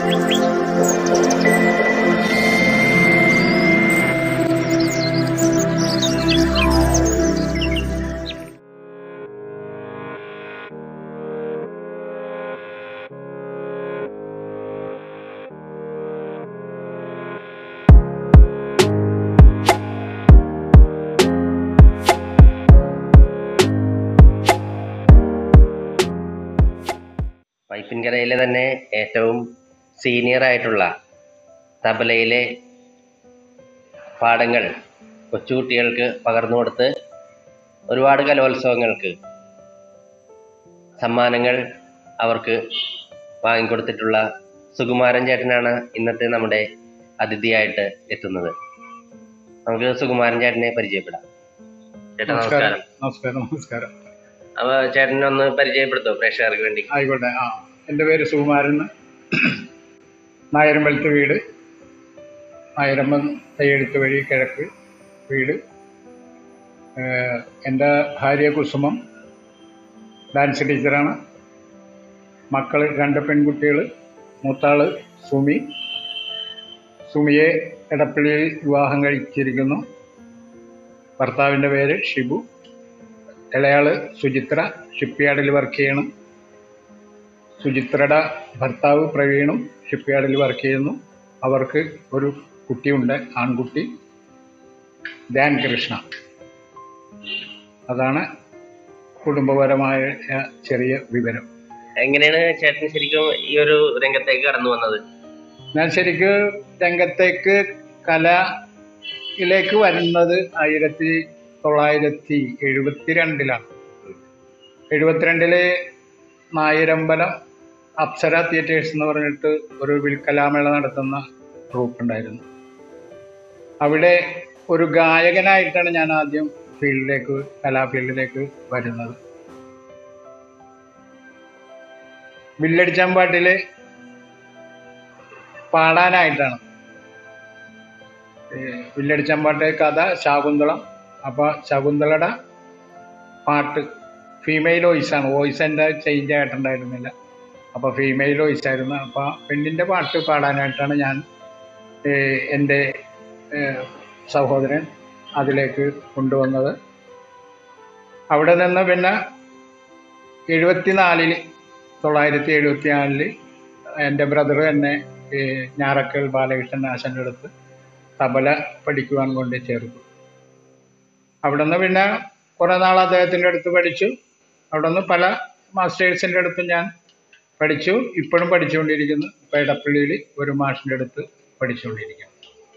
വൈപ്പിൻകരയിലെ തന്നെ ഏറ്റവും സീനിയർ ആയിട്ടുള്ള തബലയിലെ പാഠങ്ങൾ കൊച്ചുകുട്ടികൾക്ക് പകർന്നു കൊടുത്ത് ഒരുപാട് കലോത്സവങ്ങൾക്ക് സമ്മാനങ്ങൾ അവർക്ക് വാങ്ങിക്കൊടുത്തിട്ടുള്ള സുകുമാരൻ ചേട്ടനാണ് ഇന്നത്തെ നമ്മുടെ അതിഥിയായിട്ട് എത്തുന്നത് നമുക്ക് സുകുമാരൻ ചേട്ടനെ പരിചയപ്പെടാം ചേട്ടാ നമസ്കാരം നമസ്കാരം നമസ്കാരം അപ്പൊ ചേട്ടനെ ഒന്ന് പരിചയപ്പെടുത്തോ പ്രേക്ഷകർക്ക് വേണ്ടി ആയിക്കോട്ടെ ആ എൻ്റെ പേര് സുകുമാരൻ നായരമ്പലത്തെ വീട് നായരമ്പം തയ്യെഴുത്ത് വഴി കിഴക്ക് വീട് ഏഹ് എൻ്റെ ഭാര്യ കുസുമം ഡാൻസ് ടീച്ചറാണ് മക്കൾ രണ്ട് പെൺകുട്ടികൾ മൂത്താള് സുമി സുമിയെ എടപ്പള്ളിയിൽ വിവാഹം കഴിച്ചിരിക്കുന്നു ഭർത്താവിൻ്റെ പേര് ഷിബു ഇളയാള് സുചിത്ര ഷിപ്പ്യാർഡിൽ വർക്ക് ചെയ്യണം സുചിത്രയുടെ ഭർത്താവ് പ്രവീണും ഷിപ്പ്യാർഡിൽ വർക്ക് ചെയ്യുന്നു അവർക്ക് ഒരു കുട്ടിയുണ്ട് ആൺകുട്ടി ധ്യാൻ കൃഷ്ണ അതാണ് കുടുംബപരമായ ചെറിയ വിവരം എങ്ങനെയാണ് ചേട്ടൻ ശരിക്കും ഈ ഒരു രംഗത്തേക്ക് കടന്നു വന്നത് ഞാൻ ശരിക്ക് രംഗത്തേക്ക് കലയിലേക്ക് വരുന്നത് ആയിരത്തി തൊള്ളായിരത്തി എഴുപത്തി രണ്ടിലാണ് എഴുപത്തിരണ്ടില് നായരമ്പലം അപ്സര തിയേറ്റേഴ്സ് എന്ന് പറഞ്ഞിട്ട് ഒരു വിൽക്കലാമേള നടത്തുന്ന ട്രൂപ്പ് ഉണ്ടായിരുന്നു അവിടെ ഒരു ഗായകനായിട്ടാണ് ഞാൻ ആദ്യം ഫീൽഡിലേക്ക് കലാ ഫീൽഡിലേക്ക് വരുന്നത് വില്ലടിച്ചാമ്പാട്ടില് പാടാനായിട്ടാണ് ഏഹ് വില്ലടിച്ചാമ്പാട്ട് കഥ ശാകുന്തളം അപ്പോൾ ശകുന്തളയുടെ പാട്ട് ഫീമെയിൽ വോയിസാണ് വോയിസ് എൻ്റെ ചേഞ്ച് ആയിട്ടുണ്ടായിരുന്നില്ല അപ്പോൾ ഫീമെയിൽ വോയിസ് ആയിരുന്നു അപ്പോൾ പെണ്ണിൻ്റെ പാട്ട് പാടാനായിട്ടാണ് ഞാൻ ഏഹ് എൻ്റെ ഏഹ് സഹോദരൻ അതിലേക്ക് കൊണ്ടുവന്നത് അവിടെ നിന്ന് പിന്നെ എഴുപത്തിനാലിൽ തൊള്ളായിരത്തി എഴുപത്തി നാലില് എൻ്റെ ബ്രദർ എന്നെ ഏഹ് ഞാറക്കൽ ബാലകൃഷ്ണൻ ആശൻ്റെ അടുത്ത് തബല പഠിക്കുവാൻ കൊണ്ട് ചേർത്തു അവിടെ നിന്ന് പിന്നെ കുറേ നാൾ അദ്ദേഹത്തിൻ്റെ അടുത്ത് പഠിച്ചു അവിടെ നിന്ന് പല മാസ്റ്റേഴ്സിൻ്റെ അടുത്ത് ഞാൻ പഠിച്ചു ഇപ്പോഴും പഠിച്ചുകൊണ്ടിരിക്കുന്നു ഇപ്പോൾ ഇടപ്പള്ളിയിൽ ഒരു മാഷിൻ്റെ അടുത്ത് പഠിച്ചുകൊണ്ടിരിക്കുന്നു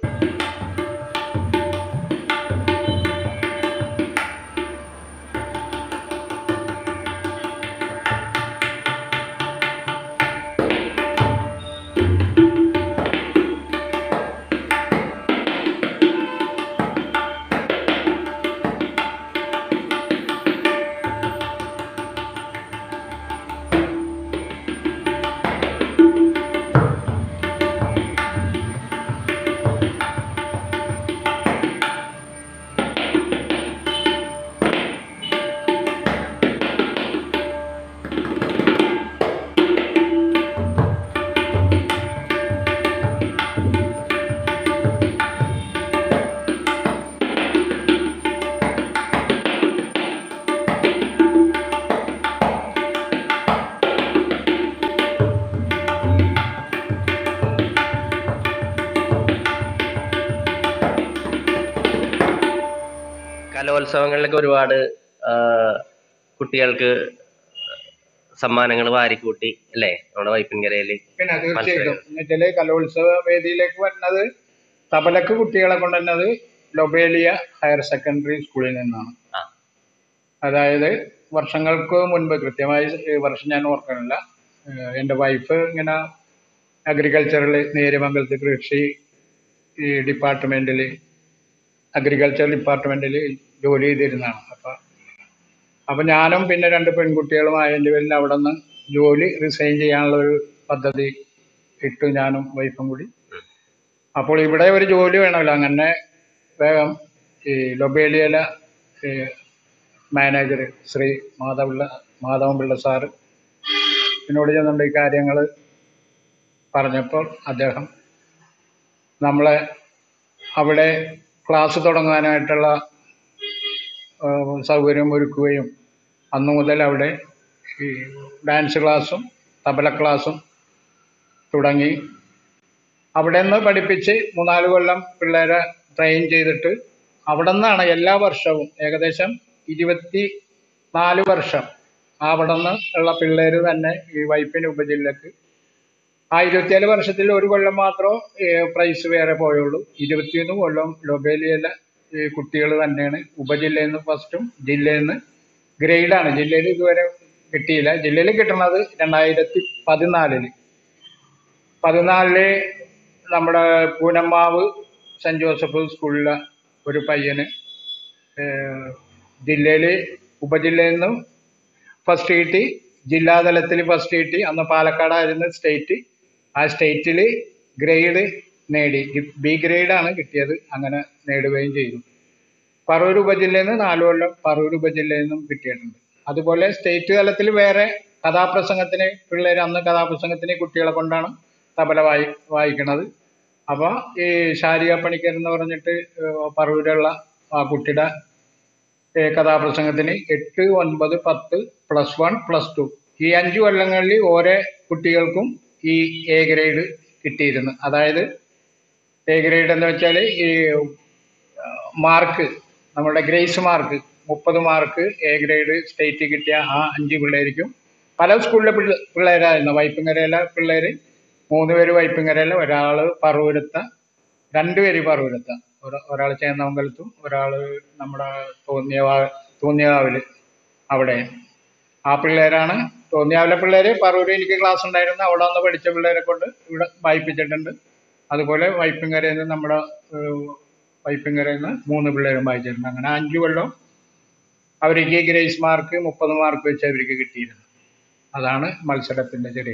കലോത്സവങ്ങളിലൊക്കെ ഒരുപാട് ആ, കുട്ടികൾക്ക് സമ്മാനങ്ങൾ വാരിക്കൂട്ടി അല്ലേ നമ്മുടെ വൈപ്പിൻകരയിൽ പിന്നെ തീർച്ചയായിട്ടും എന്നുവെച്ചാല് കലോത്സവ വേദിയിലേക്ക് വരുന്നത് തബലക്ക് കുട്ടികളെ കൊണ്ടുവരുന്നത് ലൊബേലിയ ഹയർ സെക്കൻഡറി സ്കൂളിൽ നിന്നാണ് ആ. അതായത് വർഷങ്ങൾക്ക് മുൻപ് കൃത്യമായി ഈ വർഷം ഞാൻ ഓർക്കണില്ല ഏഹ് എൻ്റെ വൈഫ് ഇങ്ങനെ അഗ്രികൾച്ചറിൽ നേര്യമംഗലത്ത് കൃഷി ഈ ഡിപ്പാർട്ട്മെൻറ്റിൽ അഗ്രികൾച്ചർ ഡിപ്പാർട്ട്മെൻറ്റിൽ ജോലി ചെയ്തിരുന്നതാണ് അപ്പം അപ്പം ഞാനും പിന്നെ രണ്ട് പെൺകുട്ടികളും അതിൻ്റെ പേരിൽ അവിടെ നിന്ന് ജോലി റിസൈൻ ചെയ്യാനുള്ള ഒരു പദ്ധതി ഇട്ടു ഞാനും വൈഫും കൂടി അപ്പോൾ ഇവിടെ ഒരു ജോലി വേണമല്ലോ അങ്ങനെ വേഗം ഈ ലൊബേലിയയിലെ മാനേജർ ശ്രീ മാധവപിള്ള മാധവൻപിള്ള സാറ് എന്നോട് ചെന്നുകൊണ്ട് ഈ കാര്യങ്ങൾ പറഞ്ഞപ്പോൾ അദ്ദേഹം നമ്മളെ അവിടെ ക്ലാസ് തുടങ്ങാനായിട്ടുള്ള ഏഹ്, സൗകര്യം ഒരുക്കുകയും അന്നു മുതൽ അവിടെ ഈ ഡാൻസ് ക്ലാസ്സും തബല ക്ലാസ്സും തുടങ്ങി അവിടെ നിന്ന് പഠിപ്പിച്ച് മൂന്നാല് കൊല്ലം പിള്ളേരെ ട്രെയിൻ ചെയ്തിട്ട് അവിടെ നിന്നാണ് എല്ലാ വർഷവും ഏകദേശം ഇരുപത്തി നാല് വർഷം അവിടെ നിന്ന് ഉള്ള പിള്ളേർ തന്നെ ഈ വൈപ്പിൻ ഉപജില്ലക്ക് ആ ഇരുപത്തിയേഴ് വർഷത്തിൽ ഒരു കൊല്ലം മാത്രമേ പ്രൈസ് വേറെ പോയുള്ളൂ ഇരുപത്തിയൊന്ന് കൊല്ലം ലൊബേലിയയിലെ ഈ കുട്ടികൾ തന്നെയാണ് ഉപജില്ലയിൽ നിന്ന് ഫസ്റ്റും ജില്ലയിൽ നിന്ന് ഗ്രേഡാണ് ജില്ലയിൽ ഇതുവരെ കിട്ടിയില്ല ജില്ലയിൽ കിട്ടുന്നത് രണ്ടായിരത്തി പതിനാലില് പതിനാലില് നമ്മുടെ പൂനമ്മാവ് സെൻറ് ജോസഫ് സ്കൂളിലെ ഒരു പയ്യന് ജില്ലയിൽ ഉപജില്ലയിൽ നിന്നും ഫസ്റ്റ് കിട്ടി ജില്ലാതലത്തിൽ ഫസ്റ്റ് കിട്ടി അന്ന് പാലക്കാടായിരുന്നു സ്റ്റേറ്റ് ആ സ്റ്റേറ്റിൽ ഗ്രേഡ് നേടി ബി ഗ്രേഡാണ് കിട്ടിയത് അങ്ങനെ നേടുകയും ചെയ്തു പറവൂർ ഉപജില്ലയിൽ നിന്ന് നാല് കൊല്ലം പറവൂർ ഉപജില്ലയിൽ നിന്നും കിട്ടിയിട്ടുണ്ട് അതുപോലെ സ്റ്റേറ്റ് തലത്തിൽ വേറെ കഥാപ്രസംഗത്തിന് പിള്ളേർ അന്ന് കഥാപ്രസംഗത്തിന് കുട്ടികളെ കൊണ്ടാണ് തബല വായി വായിക്കണത് അപ്പോൾ ഈ ശാരിക പണിക്കർ എന്ന് പറഞ്ഞിട്ട് ഏഹ് പറവൂരുള്ള ആ കുട്ടിയുടെ ഏഹ് കഥാപ്രസംഗത്തിന് എട്ട് ഒൻപത് പത്ത് പ്ലസ് വൺ പ്ലസ് ടു ഈ അഞ്ച് കൊല്ലങ്ങളിൽ ഓരോ കുട്ടികൾക്കും ഈ എ ഗ്രേഡ് കിട്ടിയിരുന്നു അതായത് എ ഗ്രേഡ് എന്ന് വെച്ചാൽ ഈ മാർക്ക് നമ്മുടെ ഗ്രേസ് മാർക്ക് മുപ്പത് മാർക്ക് എ ഗ്രേഡ് സ്റ്റേറ്റ് കിട്ടിയ ആ അഞ്ച് പിള്ളേർക്കും പല സ്കൂളിലെ പിള്ള പിള്ളേരായിരുന്നു വൈപ്പിങ്ങരയിലെ പിള്ളേർ മൂന്ന് പേര് വൈപ്പിങ്ങരയിലെ ഒരാൾ പറവൂരത്ത രണ്ട് പേര് പറവൂരത്ത ഒരാൾ ചേന്നമംഗലത്തും ഒരാൾ നമ്മുടെ തോന്നിയവാ തോന്നിയവാവിൽ അവിടെ ആ പിള്ളേരാണ് തോന്നിയാവിലെ പിള്ളേര് പറവൂർ എനിക്ക് ക്ലാസ് ഉണ്ടായിരുന്നു അവിടെ വന്ന് പഠിച്ച പിള്ളേരെ കൊണ്ട് ഇവിടെ വായിപ്പിച്ചിട്ടുണ്ട് അതുപോലെ വൈപ്പിങ്ങരയിൽ നിന്ന് നമ്മുടെ ഏഹ്, വൈപ്പിങ്ങരയിൽ നിന്ന് മൂന്ന് പിള്ളേരും വായിച്ചിട്ടുണ്ട് അങ്ങനെ അഞ്ച് കൊല്ലം അവർക്ക് ഗ്രേസ് മാർക്ക് മുപ്പത് മാർക്ക് വെച്ച് അവർക്ക് കിട്ടിയിരുന്നു അതാണ് മത്സരത്തിൻ്റെ ചെറിയ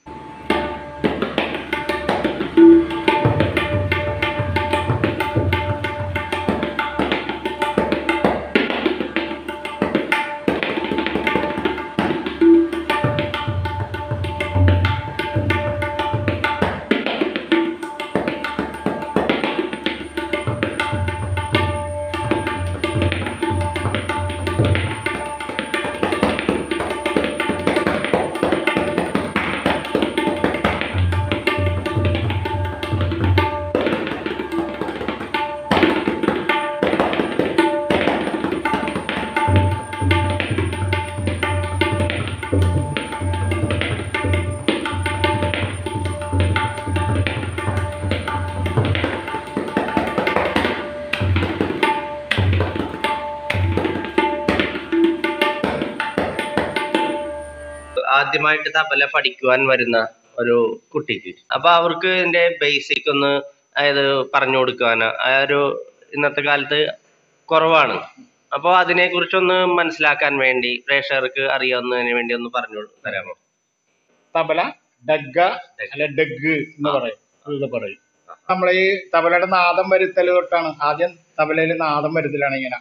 ആദ്യമായിട്ട് തബല പഠിക്കുവാൻ വരുന്ന ഒരു കുട്ടിക്ക് അപ്പൊ അവർക്ക് ഇതിന്റെ ബേസിക് ഒന്ന് അതായത് പറഞ്ഞു കൊടുക്കുവാനോ ആ ഒരു ഇന്നത്തെ കാലത്ത് കുറവാണ് അപ്പോൾ അതിനെ കുറിച്ചൊന്ന് മനസ്സിലാക്കാൻ വേണ്ടി പ്രേക്ഷകർക്ക് അറിയാവുന്നതിന് വേണ്ടി ഒന്ന് പറഞ്ഞു തരാമോ തബല ഡഗ്ഗ അല്ല ഡഗ് എന്ന് പറയും ഇത് പറയും നമ്മൾ ഈ തബലയുടെ നാദം വരുത്തൽ തൊട്ടാണ് ആദ്യം തബലയിൽ നാദം വരുത്തലാണ് ഇങ്ങനെ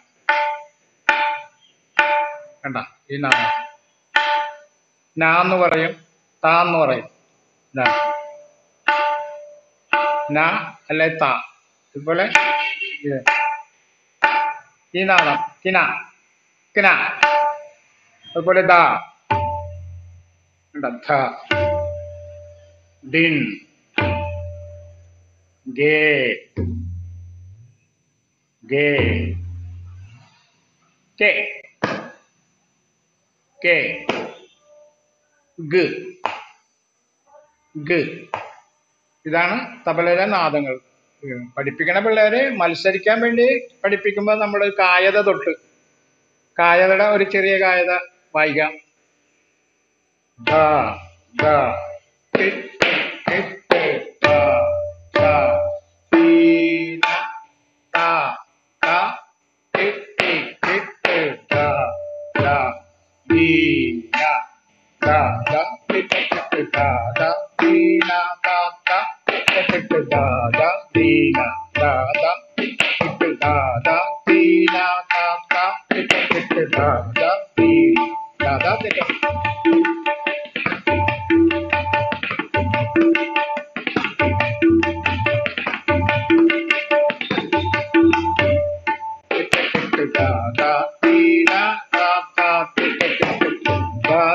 കണ്ട ഈ നാദം നാ എന്ന് പറയും താ എന്ന് പറയും ഇതാ. ന അല്ലെ താ ഇതുപോലെ ഇത്. ഈ നാദം കിന കിന അതുപോലെ ദാ കണ്ട ധ ദിൻ ഗേ ഗേ കെ കെ ഗ ഗ ഇതാണ് തബലയിലെ നാദങ്ങൾ ഉം, പഠിപ്പിക്കണ പിള്ളേരെ മത്സരിക്കാൻ വേണ്ടി പഠിപ്പിക്കുമ്പോൾ നമ്മൾ കായത തൊട്ട് കായതയുടെ ഒരു ചെറിയ കായത വായിക്കാം ധ ധ ടി ടി ടി ധ ധ തീ ന ത ത ടി ടി ടി ടി ധ ധ ദീ ന ധ ധ ടി ടി ടി ടി ധ ധ ദീ ന ത ത ടി ടി ടി ധ ധ ദീ ന ധ ധ ടി ടി ടി ധ ധ ദീ ന ത ത ടി ടി ടി ടി ധ ധ ദീ ധ ധ ടി ടി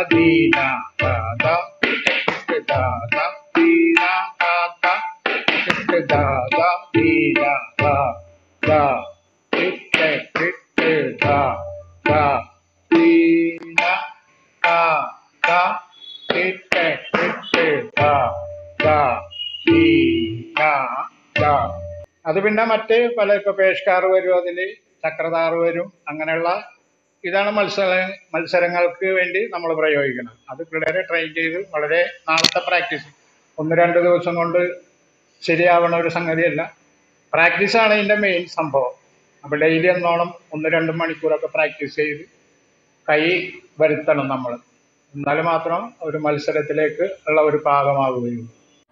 ദീന ദാദ ദാദ ദീന ദാദ ദാദ ദീന ദാദ ഇട്ട് ഇട്ട് ദാ ദാ ദീന ദാദ ഇട്ട് ഇട്ട് ദാ ദാ ദീന ദാ അത് പിന്നെ മറ്റ് പല ഇപ്പൊ പേഷ്കാർ വരും അതില് ചക്രതാറ് വരും അങ്ങനെയുള്ള ഇതാണ് മത്സര മത്സരങ്ങൾക്ക് വേണ്ടി നമ്മൾ പ്രയോഗിക്കുന്നത് അത് പിള്ളേരെ ട്രെയിൻ ചെയ്ത് വളരെ നാളത്തെ പ്രാക്ടീസ് ഒന്ന് രണ്ട് ദിവസം കൊണ്ട് ശരിയാവണ ഒരു സംഗതിയല്ല പ്രാക്ടീസാണ് ഇതിൻ്റെ മെയിൻ സംഭവം അപ്പോൾ ഡെയിലി എന്നോണം ഒന്ന് രണ്ട് മണിക്കൂറൊക്കെ പ്രാക്ടീസ് ചെയ്ത് കൈ വരുത്തണം നമ്മൾ എന്നാൽ മാത്രം ഒരു മത്സരത്തിലേക്ക് ഉള്ള ഒരു പാകമാവുകയുള്ളൂ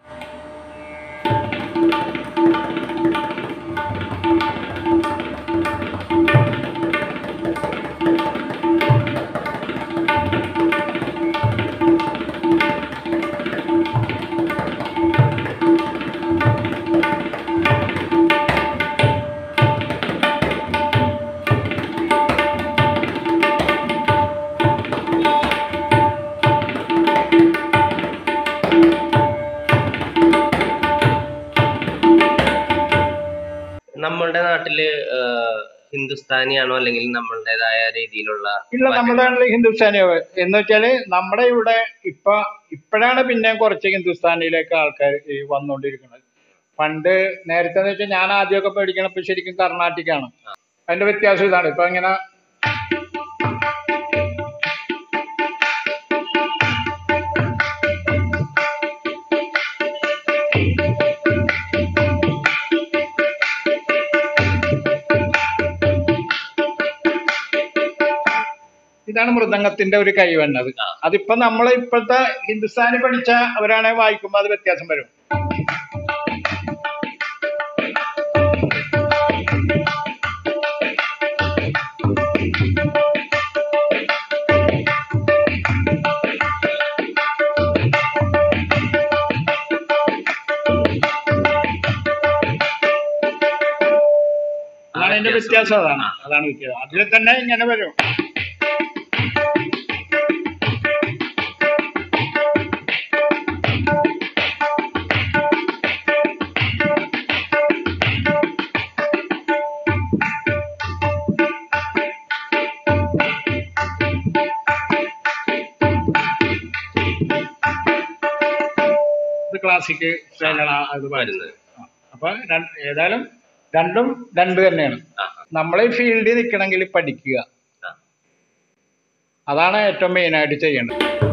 നമ്മളുടെ നാട്ടില് ആഹ് ഹിന്ദുസ്ഥാനിയാണോ അല്ലെങ്കിൽ നമ്മളുടേതായ രീതിയിലുള്ള ഇല്ല നമ്മുടെ നാട്ടില് ഹിന്ദുസ്ഥാനി എന്ന് വെച്ചാല് നമ്മുടെ ഇവിടെ ഇപ്പൊ ഇപ്പോഴാണ് പിന്നെ കുറച്ച് ഹിന്ദുസ്ഥാനിയിലേക്ക് ആൾക്കാർ ഈ വന്നുകൊണ്ടിരിക്കുന്നത് പണ്ട് നേരത്തെ എന്ന് വെച്ചാൽ ഞാൻ ആദ്യമൊക്കെ പഠിക്കണപ്പോ ശരിക്കും കർണാട്ടിക്കാണ് അതിന്റെ വ്യത്യാസം ഇതാണ് ഇപ്പൊ ഇങ്ങനെ ഇതാണ് മൃദംഗത്തിന്റെ ഒരു കൈവന്നത് ആ. അതിപ്പോ നമ്മൾ ഇപ്പോഴത്തെ ഹിന്ദുസ്ഥാനി പഠിച്ച അവരാണെ വായിക്കുമ്പോ അത് വ്യത്യാസം വരും അതാണ് അതിന്റെ വ്യത്യാസം അതാണ് അതാണ് വ്യത്യാസം അതിൽ തന്നെ ഇങ്ങനെ വരും ഇത് ക്ലാസിക് സ്റ്റൈലാണ് അത് വരുന്നത് അപ്പൊ രണ്ട്- ഏതായാലും രണ്ടും രണ്ട് തന്നെയാണ് ആ നമ്മളെ ഈ ഫീൽഡിൽ നിൽക്കണമെങ്കിൽ പഠിക്കുക ആ. അതാണ് ഏറ്റവും മെയിൻ ആയിട്ട് ചെയ്യേണ്ടത്